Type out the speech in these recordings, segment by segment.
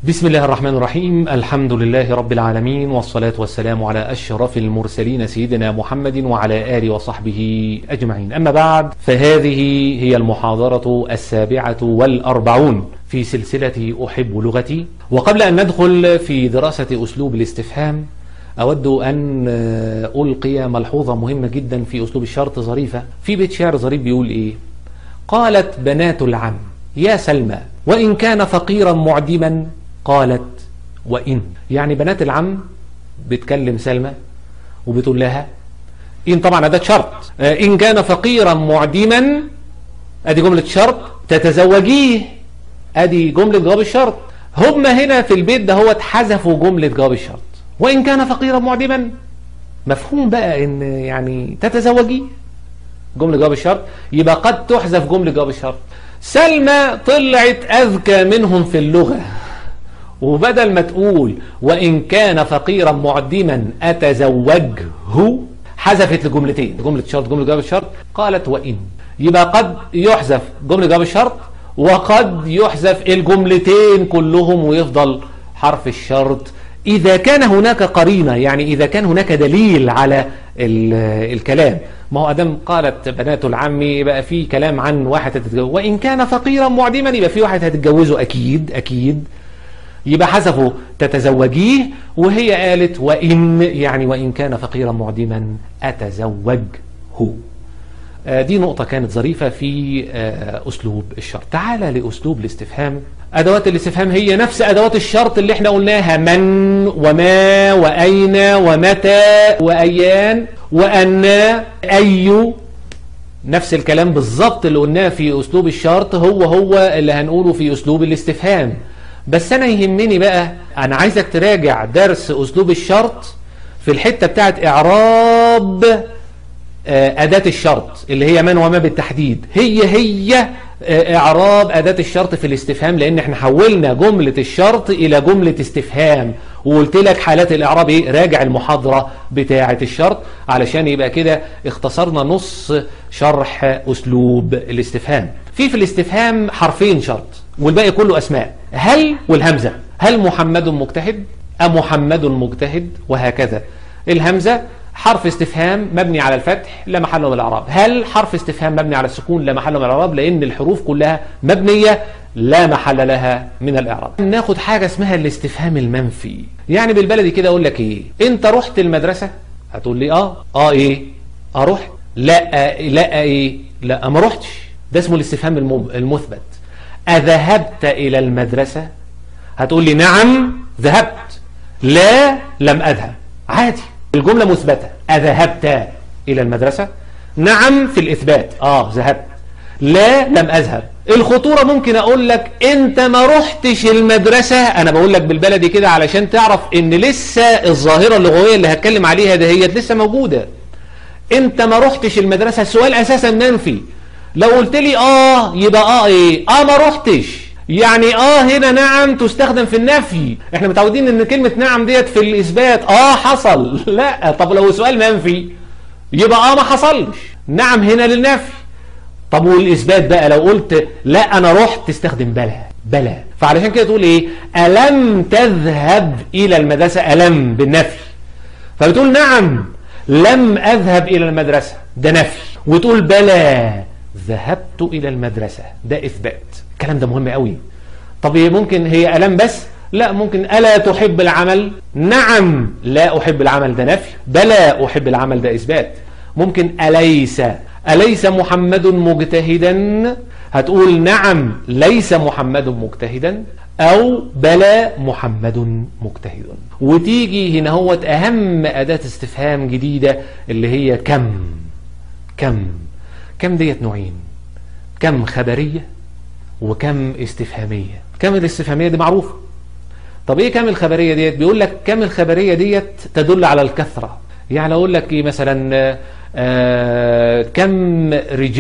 بسم الله الرحمن الرحيم الحمد لله رب العالمين والصلاة والسلام على أشرف المرسلين سيدنا محمد وعلى آله وصحبه أجمعين أما بعد فهذه هي المحاضرة السابعة والأربعون في سلسلة أحب لغتي وقبل أن ندخل في دراسة أسلوب الاستفهام أود أن ألقي ملحوظة مهمة جدا في أسلوب الشرط ظريفة في بيت شعر ظريف بيقول إيه قالت بنات العم يا سلمى وإن كان فقيرا معدما قالت وإن يعني بنات العم بتكلم سلمى وبتقول لها إن طبعا أداة شرط إن كان فقيرا معدما أدي جملة شرط تتزوجيه أدي جملة جواب الشرط هم هنا في البيت ده هو اتحذفوا جملة جواب الشرط وإن كان فقيرا معدما مفهوم بقى إن يعني تتزوجيه جملة جواب الشرط يبقى قد تحذف جملة جواب الشرط سلمى طلعت أذكى منهم في اللغة وبدل ما تقول وإن كان فقيرا معدما أتزوجه حذفت لجملتين جملة شرط جملة جواب الشرط قالت وإن يبقى قد يحذف جملة جواب الشرط وقد يحذف الجملتين كلهم ويفضل حرف الشرط إذا كان هناك قرينة يعني إذا كان هناك دليل على الكلام ما هو أدم قالت بنات العم يبقى في كلام عن واحد هتتجوز وإن كان فقيرا معدما يبقى في واحد هتتجوزه أكيد أكيد يبقى حذفوا تتزوجيه وهي قالت وإن يعني وإن كان فقيرا معدما أتزوجه دي نقطة كانت ظريفة في أسلوب الشرط تعال لأسلوب الاستفهام أدوات الاستفهام هي نفس أدوات الشرط اللي احنا قلناها من وما وأين ومتى وأيان وأن أي نفس الكلام بالظبط اللي قلناه في أسلوب الشرط هو هو اللي هنقوله في أسلوب الاستفهام بس أنا يهمني بقى أنا عايزك تراجع درس أسلوب الشرط في الحتة بتاعت إعراب أداة الشرط اللي هي من وما بالتحديد هي هي إعراب أداة الشرط في الاستفهام لأن احنا حولنا جملة الشرط إلى جملة استفهام وقلت لك حالات الإعراب إيه راجع المحاضرة بتاعة الشرط علشان يبقى كده اختصرنا نص شرح أسلوب الاستفهام في في الاستفهام حرفين شرط والباقي كله أسماء هل والهمزة هل محمد مجتهد أم محمد مجتهد وهكذا الهمزة حرف استفهام مبني على الفتح لا محل من الاعراب هل حرف استفهام مبني على السكون لا محل من الاعراب لان الحروف كلها مبنيه لا محل لها من الاعراب ناخد حاجه اسمها الاستفهام المنفي يعني بالبلدي كده اقول لك ايه انت رحت المدرسه هتقول لي اه اه ايه اه رحت لا لا ايه لا ما رحتش ده اسمه الاستفهام المثبت اذهبت الى المدرسه هتقول لي نعم ذهبت لا لم اذهب عادي الجملة مثبتة أذهبت إلى المدرسة نعم في الإثبات آه ذهبت لا لم أذهب الخطورة ممكن أقول لك أنت ما رحتش المدرسة أنا بقول لك بالبلدي كده علشان تعرف أن لسه الظاهرة اللغوية اللي هتكلم عليها دهيت لسه موجودة أنت ما رحتش المدرسة السؤال أساسا منفي لو قلت لي آه يبقى آه إيه آه ما رحتش يعني اه هنا نعم تستخدم في النفي احنا متعودين ان كلمة نعم ديت في الاثبات اه حصل لا طب لو سؤال منفي يبقى اه ما حصلش نعم هنا للنفي طب والاثبات بقى لو قلت لا انا رحت تستخدم بلا بلا فعلشان كده تقول ايه الم تذهب الى المدرسة الم بالنفي فبتقول نعم لم اذهب الى المدرسة ده نفي وتقول بلا ذهبت الى المدرسة ده اثبات الكلام ده مهم قوي طب ممكن هي ألم بس لا ممكن ألا تحب العمل نعم لا أحب العمل ده نفي بلا أحب العمل ده إثبات ممكن أليس أليس محمد مجتهدا هتقول نعم ليس محمد مجتهدا أو بلا محمد مجتهد وتيجي هنا هو أهم أداة استفهام جديدة اللي هي كم كم كم ديت نوعين كم خبرية وكم استفهامية كم الاستفهامية دي معروفة طب ايه كم الخبرية ديت بيقول لك كم الخبرية ديت تدل على الكثرة يعني اقول لك ايه مثلا آه كم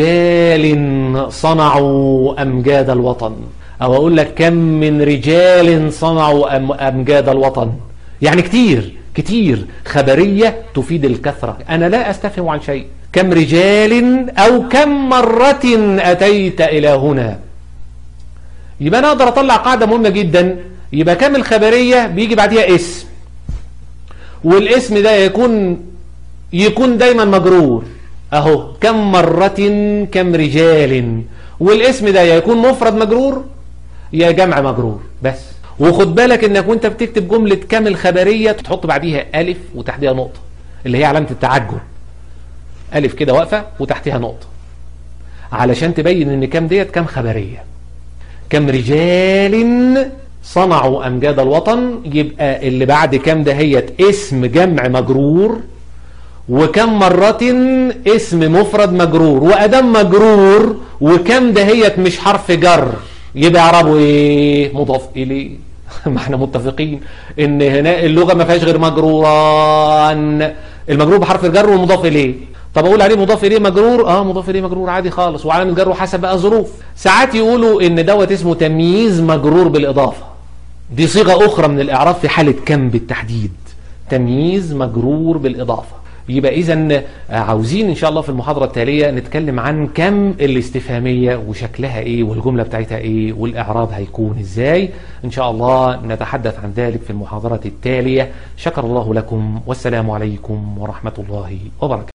رجال صنعوا امجاد الوطن او اقول لك كم من رجال صنعوا أم امجاد الوطن يعني كتير كتير خبرية تفيد الكثرة انا لا استفهم عن شيء كم رجال او كم مرة اتيت الى هنا يبقى انا اقدر اطلع قاعدة مهمة جدا يبقى كم الخبرية بيجي بعديها اسم والاسم ده يكون يكون دايما مجرور اهو كم مرة كم رجال والاسم ده يا يكون مفرد مجرور يا جمع مجرور بس وخد بالك انك وانت بتكتب جملة كم الخبرية تحط بعديها الف وتحتها نقطة اللي هي علامة التعجل الف كده واقفة وتحتها نقطة علشان تبين ان كم ديت كم خبرية كم رجال صنعوا امجاد الوطن يبقى اللي بعد كم دهيت اسم جمع مجرور وكم مرة اسم مفرد مجرور وادام مجرور وكم دهيت مش حرف جر يبقى اعرابه ايه مضاف اليه ما احنا متفقين ان هنا اللغة ما فيهاش غير مجروران المجرور بحرف الجر والمضاف اليه طب اقول عليه مضاف اليه مجرور اه مضاف اليه مجرور عادي خالص وعلامه جره حسب بقى ظروف ساعات يقولوا ان دوت اسمه تمييز مجرور بالاضافه دي صيغه اخرى من الاعراب في حاله كم بالتحديد تمييز مجرور بالاضافه يبقى اذا عاوزين ان شاء الله في المحاضره التاليه نتكلم عن كم الاستفهاميه وشكلها ايه والجمله بتاعتها ايه والاعراب هيكون ازاي ان شاء الله نتحدث عن ذلك في المحاضره التاليه شكر الله لكم والسلام عليكم ورحمه الله وبركاته